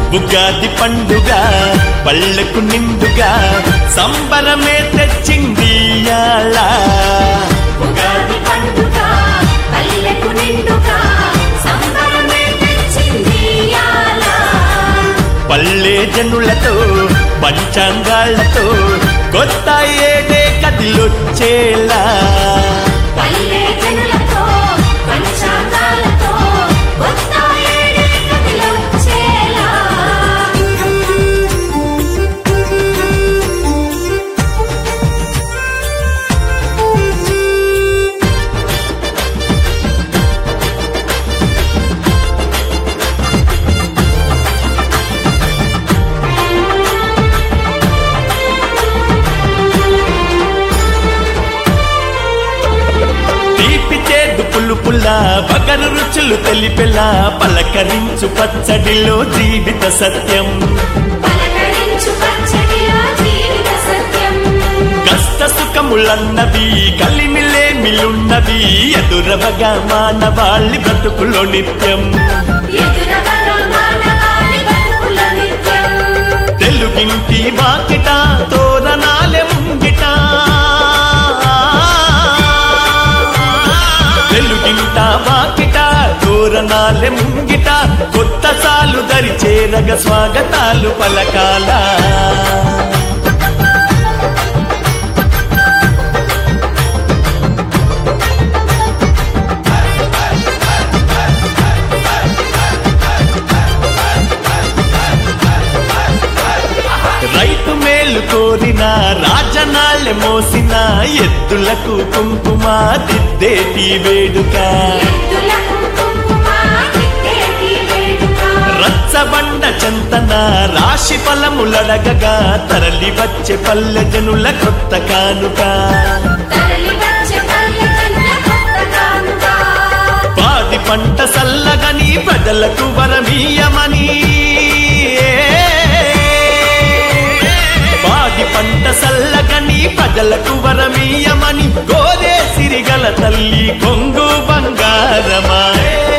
ఉగాది పండుగ పళ్ళకు నిండుగా సంబరమే తెచ్చింది ఇయాల. ఉగాది పండుగ పల్లెకు నిండుగా సంబరమే తెచ్చింది ఇయాల. పల్లె జనులతో పంచాంగాళ్లతో కొత్త ఏడే కదిలొచ్చేలా పల్లె జనులతో పంచాంగాలతో కొత్త ఏడే కదిలొచ్చేలా. తీపి చేదు పులుపుల బగరు రుచులు తెలిపెలా పలకరించు పచ్చడిలో జీవిత సత్యం పలకరించు పచ్చడిలో జీవిత సత్యం. కష్ట సుఖములన్నవి కలిమిలేమిలున్నవి ఎదురవగా మానవాళి బ్రతుకులో నిత్యం ఎదురవగా మానవాళి బతుకుల నిత్యం. తెలుగింటి వాకిట తోరణాలే ముంగిట తెలుగింట వాకిట తోరణాలే ముంగిట కొత్త సాలు దరి చేరగ స్వాగతాలు పలకాల రైతు మేలు కోరిన రాజనాళ్ళె మోసిన ఎద్దులకు కుంకుమ దిద్దేటి వేడుక ఎద్దులకు కుంకుమ దిద్దేటి వేడుక. రచ్చబండ చెంతన రాశి ఫలములడగగా తరలి వచ్చే పల్లె జనుల కొత్త కానుక తరలి వచ్చే పల్లె జనుల కొత్త కానుక. పాడి పంట సల్లగని ప్రజలకు వరమీయమని పాడి పంట సల్లగని ప్రజలకు వరమీయమని గోరే సిరిగల తల్లి కొంగు బంగారమా